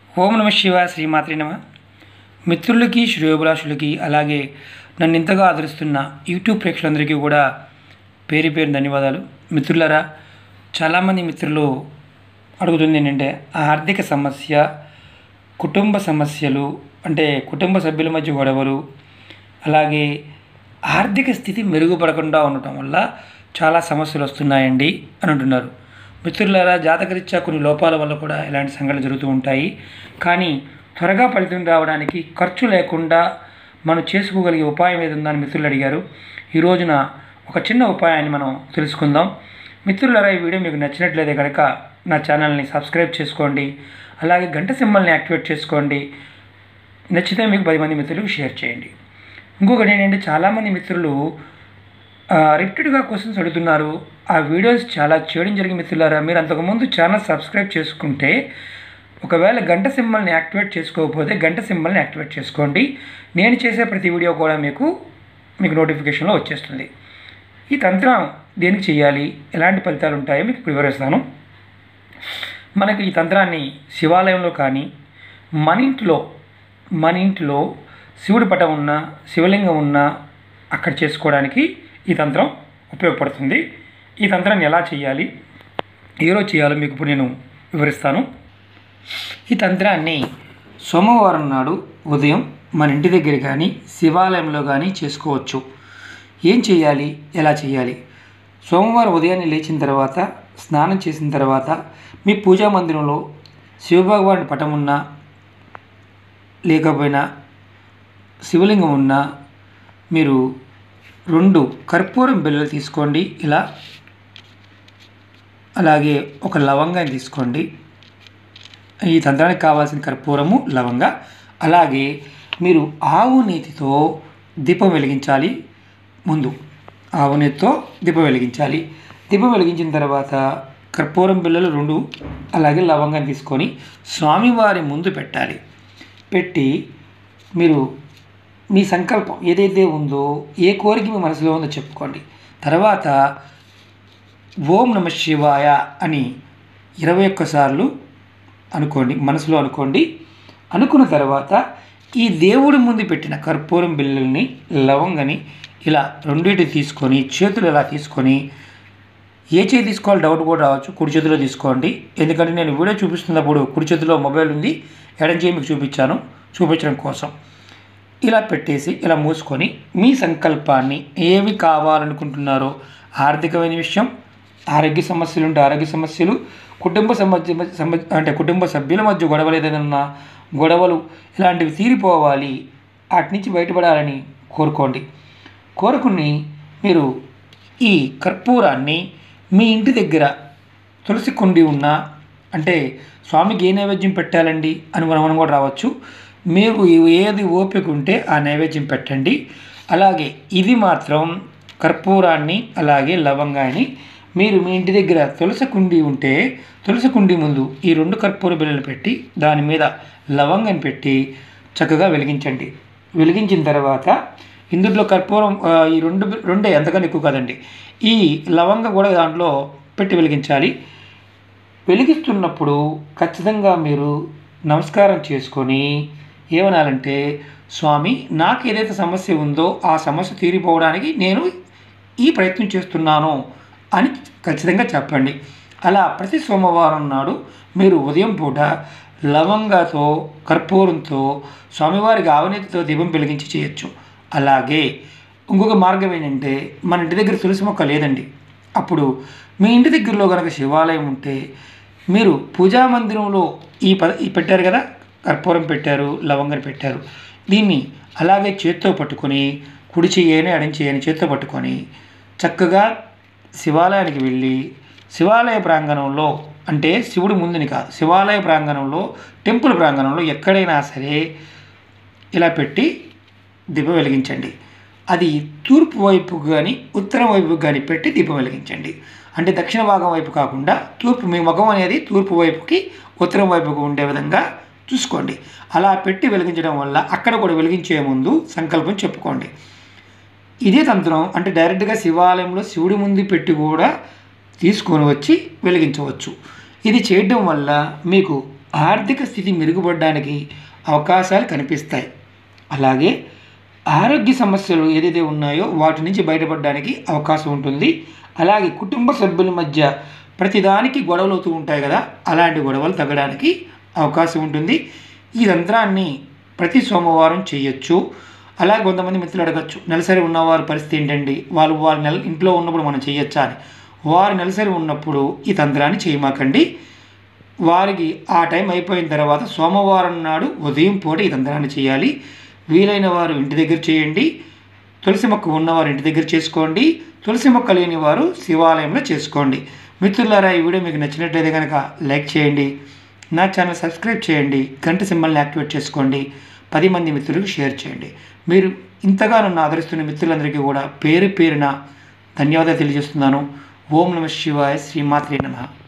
ఓం నమ శివ శ్రీమాత్రి నమ మిత్రులకి శ్రేయోభిలాషులకి అలాగే నన్ను ఇంతగా ఆదరిస్తున్న యూట్యూబ్ ప్రేక్షకులందరికీ కూడా పేరు పేరు ధన్యవాదాలు మిత్రులారా చాలామంది మిత్రులు అడుగుతుంది ఏంటంటే ఆర్థిక సమస్య కుటుంబ సమస్యలు అంటే కుటుంబ సభ్యుల మధ్య గొడవలు అలాగే ఆర్థిక స్థితి మెరుగుపడకుండా ఉండటం వల్ల చాలా సమస్యలు వస్తున్నాయండి అని అంటున్నారు మిత్రులారా జాతకరీత్యా కొన్ని లోపాల వల్ల కూడా ఇలాంటి సంఘటనలు జరుగుతూ ఉంటాయి కానీ త్వరగా ఫలితం రావడానికి ఖర్చు లేకుండా మనం చేసుకోగలిగే ఉపాయం ఏది ఉందని మిత్రులు అడిగారు ఈ రోజున ఒక చిన్న ఉపాయాన్ని మనం తెలుసుకుందాం మిత్రులారా ఈ వీడియో మీకు నచ్చినట్లయితే కనుక నా ఛానల్ని సబ్స్క్రైబ్ చేసుకోండి అలాగే గంట సింబల్ని యాక్టివేట్ చేసుకోండి నచ్చితే మీకు పది మంది మిత్రులకు షేర్ చేయండి ఇంకొకటి ఏంటంటే చాలామంది మిత్రులు రిపీటెడ్గా క్వశ్చన్స్ అడుగుతున్నారు ఆ వీడియోస్ చాలా చేయడం జరిగిన మిత్రులారా మీరు అంతకుముందు ఛానల్ సబ్స్క్రైబ్ చేసుకుంటే ఒకవేళ గంట సింబల్ని యాక్టివేట్ చేసుకోకపోతే గంట సింబల్ని యాక్టివేట్ చేసుకోండి నేను చేసే ప్రతి వీడియో కూడా మీకు మీకు నోటిఫికేషన్లో వచ్చేస్తుంది ఈ తంత్రం దేనికి చేయాలి ఎలాంటి ఫలితాలు ఉంటాయో మీకు ఇప్పుడు వివరిస్తాను మనకి ఈ తంత్రాన్ని శివాలయంలో కానీ మన ఇంట్లో మన ఇంట్లో శివుడి పటం ఉన్న శివలింగం ఉన్న అక్కడ చేసుకోవడానికి ఈ తంత్రం ఉపయోగపడుతుంది ఈ తంత్రాన్ని ఎలా చేయాలి ఈరోజు చేయాలో మీకు ఇప్పుడు నేను వివరిస్తాను ఈ తంత్రాన్ని సోమవారం నాడు ఉదయం మన ఇంటి దగ్గర కానీ శివాలయంలో కానీ చేసుకోవచ్చు ఏం చేయాలి ఎలా చేయాలి సోమవారం ఉదయాన్నే లేచిన తర్వాత స్నానం చేసిన తర్వాత మీ పూజా మందిరంలో శివభగవాన్ పటం ఉన్నా లేకపోయినా శివలింగం ఉన్నా మీరు రెండు కర్పూరం బిళ్ళలు తీసుకోండి ఇలా అలాగే ఒక లవంగాన్ని తీసుకోండి ఈ తంత్రానికి కావాల్సిన కర్పూరము లవంగ అలాగే మీరు ఆవు నేతితో దీపం వెలిగించాలి ముందు ఆవు నేతితో దీపం వెలిగించాలి దీపం వెలిగించిన తర్వాత కర్పూరం బిళ్ళలు రెండు అలాగే లవంగాన్ని తీసుకొని స్వామివారి ముందు పెట్టాలి పెట్టి మీరు మీ సంకల్పం ఏదైతే ఉందో ఏ కోరిక మీ మనసులో ఉందో చెప్పుకోండి తర్వాత ఓం నమ శివాయ అని ఇరవై ఒక్కసార్లు అనుకోండి మనసులో అనుకోండి అనుకున్న తర్వాత ఈ దేవుడి ముందు పెట్టిన కర్పూరం బిళ్ళల్ని లవంగని ఇలా రెండింటి తీసుకొని చేతులు ఇలా తీసుకొని ఏ చేయి తీసుకోవాలి డౌట్ కూడా రావచ్చు కుడి చేతిలో తీసుకోండి ఎందుకంటే నేను వీడియో చూపిస్తున్నప్పుడు కుడి చేతిలో మొబైల్ ఉంది ఎడం చేయి మీకు చూపించాను చూపించడం కోసం ఇలా పెట్టేసి ఇలా మూసుకొని మీ సంకల్పాన్ని ఏవి కావాలనుకుంటున్నారో ఆర్థికమైన విషయం ఆరోగ్య సమస్యలు ఉంటే ఆరోగ్య సమస్యలు కుటుంబ సమస్య సమ అంటే కుటుంబ సభ్యుల మధ్య గొడవలు ఏదైనా గొడవలు ఇలాంటివి తీరిపోవాలి వాటి నుంచి బయటపడాలని కోరుకోండి కోరుకుని మీరు ఈ కర్పూరాన్ని మీ ఇంటి దగ్గర తులసి కుండి ఉన్న అంటే స్వామికి ఏ నైవేద్యం పెట్టాలండి అని మనం కూడా రావచ్చు మీకు ఏది ఓపిక ఉంటే ఆ నైవేద్యం పెట్టండి అలాగే ఇది మాత్రం కర్పూరాన్ని అలాగే లవంగాన్ని మీరు మీ ఇంటి దగ్గర తులసి కుండి ఉంటే తులసి కుండి ముందు ఈ రెండు కర్పూర బిళ్ళలు పెట్టి దాని మీద లవంగం పెట్టి చక్కగా వెలిగించండి వెలిగించిన తర్వాత ఇందులో కర్పూరం ఈ రెండు రెండే ఎంతకన్నా ఎక్కువ కాదండి ఈ లవంగ కూడా దాంట్లో పెట్టి వెలిగించాలి వెలిగిస్తున్నప్పుడు ఖచ్చితంగా మీరు నమస్కారం చేసుకొని ఏమనాలంటే స్వామి నాకు ఏదైతే సమస్య ఉందో ఆ సమస్య తీరిపోవడానికి నేను ఈ ప్రయత్నం చేస్తున్నాను అని ఖచ్చితంగా చెప్పండి అలా ప్రతి సోమవారం నాడు మీరు ఉదయం పూట లవంగాతో కర్పూరంతో స్వామివారికి ఆవనీతితో దీపం వెలిగించి చేయొచ్చు అలాగే ఇంకొక మార్గం ఏంటంటే మన ఇంటి దగ్గర తులసి మొక్క లేదండి అప్పుడు మీ ఇంటి దగ్గరలో కనుక శివాలయం ఉంటే మీరు పూజా మందిరంలో ఈ ప ఈ పెట్టారు కదా కర్పూరం పెట్టారు లవంగం పెట్టారు దీన్ని అలాగే చేత్తో పట్టుకొని కుడి చేయని ఎడం చేయని చేత్తో పట్టుకొని చక్కగా శివాలయానికి వెళ్ళి శివాలయ ప్రాంగణంలో అంటే శివుడి ముందుని కాదు శివాలయ ప్రాంగణంలో టెంపుల్ ప్రాంగణంలో ఎక్కడైనా సరే ఇలా పెట్టి దీపం వెలిగించండి అది తూర్పు వైపు కానీ ఉత్తరం వైపు కానీ పెట్టి దీపం వెలిగించండి అంటే దక్షిణ భాగం వైపు కాకుండా తూర్పు మీ ముఖం అనేది తూర్పు వైపుకి ఉత్తరం వైపుకు ఉండే విధంగా చూసుకోండి అలా పెట్టి వెలిగించడం వల్ల అక్కడ కూడా వెలిగించే ముందు సంకల్పం చెప్పుకోండి ఇదే తంత్రం అంటే డైరెక్ట్గా శివాలయంలో శివుడి ముందు పెట్టి కూడా తీసుకొని వచ్చి వెలిగించవచ్చు ఇది చేయడం వల్ల మీకు ఆర్థిక స్థితి మెరుగుపడడానికి అవకాశాలు కనిపిస్తాయి అలాగే ఆరోగ్య సమస్యలు ఏదైతే ఉన్నాయో వాటి నుంచి బయటపడడానికి అవకాశం ఉంటుంది అలాగే కుటుంబ సభ్యుల మధ్య ప్రతిదానికి గొడవలు అవుతూ ఉంటాయి కదా అలాంటి గొడవలు తగ్గడానికి అవకాశం ఉంటుంది ఈ యంత్రాన్ని ప్రతి సోమవారం చేయొచ్చు అలాగే కొంతమంది మిత్రులు అడగచ్చు నెలసరి ఉన్నవారి పరిస్థితి ఏంటండి వాళ్ళు వారి నెల ఇంట్లో ఉన్నప్పుడు మనం చేయొచ్చా అని వారు నెలసరి ఉన్నప్పుడు ఈ తంత్రాన్ని చేయమాకండి వారికి ఆ టైం అయిపోయిన తర్వాత సోమవారం నాడు ఉదయం పూట ఈ తంత్రాన్ని చేయాలి వీలైన వారు ఇంటి దగ్గర చేయండి తులసి మొక్క ఉన్నవారు ఇంటి దగ్గర చేసుకోండి తులసి మొక్క లేని వారు శివాలయంలో చేసుకోండి మిత్రులారా ఈ వీడియో మీకు నచ్చినట్లయితే కనుక లైక్ చేయండి నా ఛానల్ సబ్స్క్రైబ్ చేయండి గంట సింబల్ని యాక్టివేట్ చేసుకోండి పది మంది మిత్రులకు షేర్ చేయండి మీరు ఇంతగా నన్ను ఆదరిస్తున్న మిత్రులందరికీ కూడా పేరు పేరున ధన్యవాదాలు తెలియజేస్తున్నాను ఓం నమ శివాయ శ్రీమాత్రే నమ